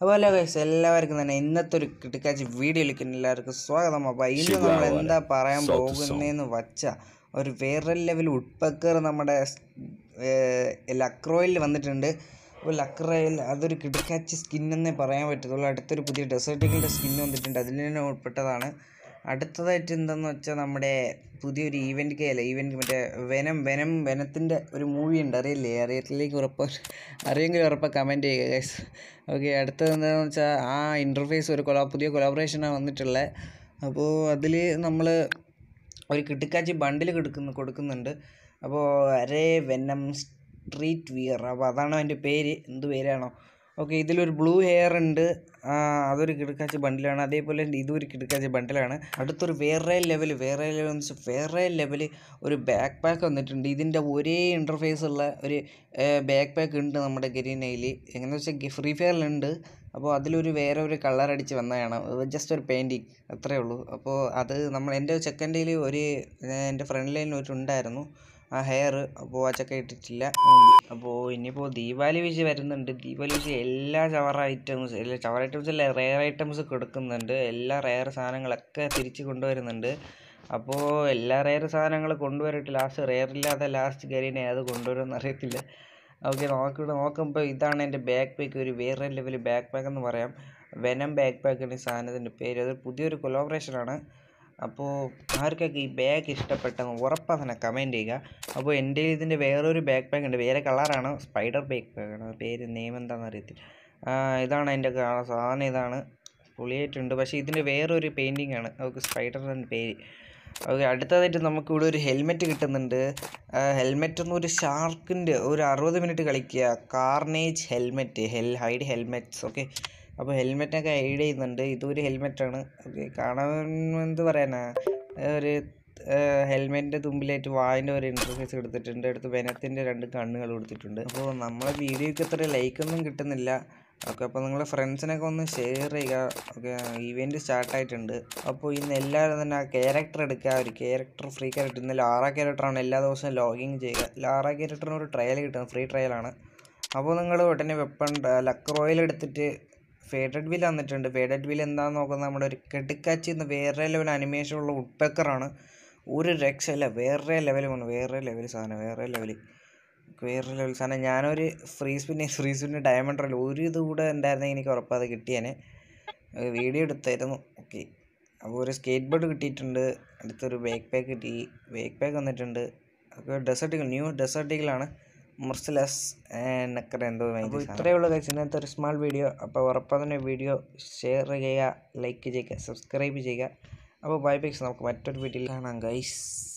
അപ്പോൾ hello guys എല്ലാവർക്കും തന്നെ ഇന്നത്തെ ഒരു കിട്ടിക്കാച്ച് വീഡിയോയിലേക്ക് എല്ലാവർക്കും സ്വാഗതം അപ്പോൾ ഇന്ന് നമ്മൾ എന്താ പറയാൻ പോകുന്നതെന്ന് വച്ച ഒരു വേറെ ലെവൽ ഉഡ്പക്കർ നമ്മുടെ ലക്രോയിൽ വന്നിട്ടുണ്ട് അപ്പോൾ ലക്രോയിൽ അതൊരു കിടക്കാച്ച് സ്കിൻ എന്നേ പറയാൻ പറ്റത്തുള്ളൂ അടുത്തൊരു പുതിയ ഡെസേർട്ടുകളുടെ സ്കിൻ വന്നിട്ടുണ്ട് അതിൽ തന്നെ ഉൾപ്പെട്ടതാണ് അടുത്തതായിട്ട് എന്താണെന്ന് വെച്ചാൽ നമ്മുടെ പുതിയൊരു ഈവൻറ്റ് കയല്ല ഈവൻറ്റ് മറ്റേ വെനം വെനം വെനത്തിൻ്റെ ഒരു മൂവി ഉണ്ട് അറിയില്ലേ അറിയത്തിലേക്ക് ഉറപ്പ് അറിയെങ്കിലും ഉറപ്പ് കമൻറ്റ് ചെയ്യുക ഗൈസ് ഓക്കെ അടുത്തത് എന്താണെന്ന് വെച്ചാൽ ആ ഇൻ്റർഫേസ് ഒരു കൊലാ പുതിയ കൊലാബറേഷനാണ് വന്നിട്ടുള്ളത് അപ്പോൾ അതിൽ നമ്മൾ ഒരു കിട്ടിക്കാച്ചി ബണ്ടിൽ കൊടുക്കുന്നു കൊടുക്കുന്നുണ്ട് അപ്പോൾ അരേ വെനം സ്ട്രീറ്റ് വിയർ അപ്പോൾ അതാണ് അതിൻ്റെ പേര് എന്ത് പേരാണോ ഓക്കെ ഇതിലൊരു ബ്ലൂ ഹെയർ ഉണ്ട് ആ, അതൊരു കിടക്കാച്ച ബണ്ടിലാണ് അതേപോലെ ഇതും ഒരു കിടക്കാച്ച ബണ്ടിലാണ് അടുത്തൊരു വേറെ ലെവൽ വേറെ ലെവൽ എന്ന് വെച്ചാൽ വേറെ ലെവൽ ഒരു ബാക്ക് പാക്ക് വന്നിട്ടുണ്ട് ഇതിൻ്റെ ഒരേ ഇൻ്റർഫേസ് ഉള്ള ഒരു ബാക്ക് പാക്ക് ഉണ്ട് നമ്മുടെ ഗരീനയിൽ എങ്ങനെയാണെന്ന് വെച്ചാൽ ഫ്രീ ഫയറിലുണ്ട് അപ്പോൾ അതിലൊരു വേറെ ഒരു കളർ അടിച്ച് വന്നതാണ് ജസ്റ്റ് ഒരു പെയിൻറ്റിങ് അത്രേ ഉള്ളൂ അപ്പോൾ അത് നമ്മൾ എൻ്റെ ചെക്കൻ്റെ ഒരു ഏർ എൻ്റെ ഫ്രണ്ട് ലൈനിൽ ഒരു ഉണ്ടായിരുന്നു ആ ഹെയർ അപ്പോൾ ആ ചക്ക ഇട്ടിട്ടില്ല അപ്പോൾ ഇനിയിപ്പോൾ ദീപാവലി വിഷ് വരുന്നുണ്ട് ദീപാവലി വിഷ് എല്ലാ ചവറ ഐറ്റംസ് എല്ലാ ചവറ ഐറ്റംസ് അല്ല റെയർ ഐറ്റംസ് കൊടുക്കുന്നുണ്ട് എല്ലാ റെയർ സാധനങ്ങളൊക്കെ തിരിച്ച് കൊണ്ടുവരുന്നുണ്ട് അപ്പോൾ എല്ലാ റെയർ സാധനങ്ങൾ കൊണ്ടുവരട്ട് ലാസ്റ്റ് റെയർ ഇല്ലാതെ ലാസ്റ്റ് കരിനെ അത് കൊണ്ടുവരുമെന്ന് അറിയത്തില്ല ഓക്കെ നോക്കിവിടെ നോക്കുമ്പോൾ ഇതാണ് എൻ്റെ ബാക്ക് പാക്ക് ഒരു വേറെ ലെവൽ ബാക്ക് പാക്ക് എന്ന് പറയാം വെനം ബാക്ക് പാക്കാണ് ഈ സാധനത്തിൻ്റെ പേര് അത് പുതിയൊരു കൊളാബറേഷനാണ് അപ്പോൾ ആർക്കൊക്കെ ഈ ബാഗ് ഇഷ്ടപ്പെട്ടെന്ന് ഉറപ്പാ തന്നെ കമൻറ്റ് ചെയ്യുക അപ്പോൾ എൻ്റെ ഇതിൻ്റെ വേറൊരു ബാക്ക് പാക്ക് ഉണ്ട് വേറെ കളറാണ് സ്പൈഡർ ബാക്ക് പാക്കാണ് പേര് നെയിം എന്താണെന്ന് അറിയത്തില്ല ആ, ഇതാണ് അതിൻ്റെ കാ- സാധനം ഇതാണ് പൊളിയായിട്ടുണ്ട് പക്ഷേ ഇതിൻ്റെ വേറൊരു പെയിൻറ്റിംഗ് ആണ് നമുക്ക് സ്പൈഡറിൻ്റെ പേര് ഓക്കെ അടുത്തതായിട്ട് നമുക്ക് ഇവിടെ ഒരു ഹെൽമെറ്റ് കിട്ടുന്നുണ്ട് ഹെൽമെറ്റ് എന്ന് ഒരു ഷാർക്കിൻ്റെ ഒരു അറുപത് മിനിറ്റ് കളിക്കുക carnage helmet hell hide helmets okay അപ്പോൾ ഹെൽമെറ്റൊക്കെ ഹൈഡ് ചെയ്യുന്നുണ്ട് ഇതൊരു ഹെൽമെറ്റാണ് ഓക്കെ കാണാൻ എന്ത് പറയാനാ ഒരു ഹെൽമെറ്റിൻ്റെ തുമ്പിലായിട്ട് വായിൻ്റെ ഒരു ഇൻ്റർഫേസ് എടുത്തിട്ടുണ്ട് അടുത്ത് വെനത്തിൻ്റെ രണ്ട് കണ്ണുകൾ കൊടുത്തിട്ടുണ്ട് അപ്പോൾ നമ്മളെ വീഡിയോയ്ക്ക് അത്ര ലൈക്കൊന്നും കിട്ടുന്നില്ല ഓക്കെ അപ്പോൾ നിങ്ങളുടെ ഫ്രണ്ട്സിനൊക്കെ ഒന്ന് ഷെയർ ചെയ്യുക ഓക്കെ ഇവൻറ്റ് സ്റ്റാർട്ടായിട്ടുണ്ട് അപ്പോൾ ഇന്ന് എല്ലാവരും തന്നെ ആ ക്യാരക്ടർ എടുക്കുക ഒരു ക്യാരക്ടർ ഫ്രീ ക്യാരക്ടർ ഇന്ന് ലാറ ക്യാരക്ടറാണ് എല്ലാ ദിവസവും ലോഗിൻ ചെയ്യുക ലാറ ക്യാരക്ടറിന് ഒരു ട്രയൽ കിട്ടും ഫ്രീ ട്രയലാണ് അപ്പോൾ നിങ്ങൾ ഉടനെ വെപ്പൺ ലക്ക് റോയൽ എടുത്തിട്ട് ഫേഡഡ് വിൽ വന്നിട്ടുണ്ട് ഫേഡഡ് വിൽ എന്താണെന്ന് നോക്കുന്നത് നമ്മുടെ ഒരു കെട്ടിക്കാച്ചി എന്ന വേറെ ലെവൽ അനിമേഷൻ ഉള്ള ഉഡ്പെക്കറാണ് ഒരു രക്ഷയില്ല വേറെ ലെവൽ വേണം വേറെ ലെവൽ സാധനം വേറെ ലെവൽ വേറെ ലെവൽ സാധനം ഞാനൊരു ഫ്രീ സ്പിന്നെ ഫ്രീ സ്പിന്നെ ഡയമണ്ട് റോയൽ ഒരു ഇത് കൂടെ ഉണ്ടായിരുന്നെങ്കിൽ എനിക്ക് ഉറപ്പാതെ കിട്ടിയേനെ വീഡിയോ എടുത്തായിരുന്നു ഓക്കെ അപ്പോൾ ഒരു സ്കേറ്റ് ബോർഡ് കിട്ടിയിട്ടുണ്ട് അടുത്തൊരു ബാക്ക് പാക്ക് കിട്ടി ബാക്ക് പാക്ക് വന്നിട്ടുണ്ട് അപ്പോൾ ഡെസേർട്ടുകൾ ന്യൂ ഡെസേർട്ടുകളാണ് മുർസലസ് എന്നൊക്കെ എന്തോ അപ്പോൾ ഇത്രയേ ഉള്ളൂ കഴിച്ച് ഇന്നത്തെ ഒരു സ്മാൾ വീഡിയോ അപ്പോൾ ഉറപ്പാതെ തന്നെ വീഡിയോ ഷെയർ ചെയ്യുക ലൈക്ക് ചെയ്യുക സബ്സ്ക്രൈബ് ചെയ്യുക അപ്പോൾ ബൈ ബൈക്സ് നമുക്ക് മറ്റൊരു വീഡിയോയിൽ കാണാം ഗൈസ്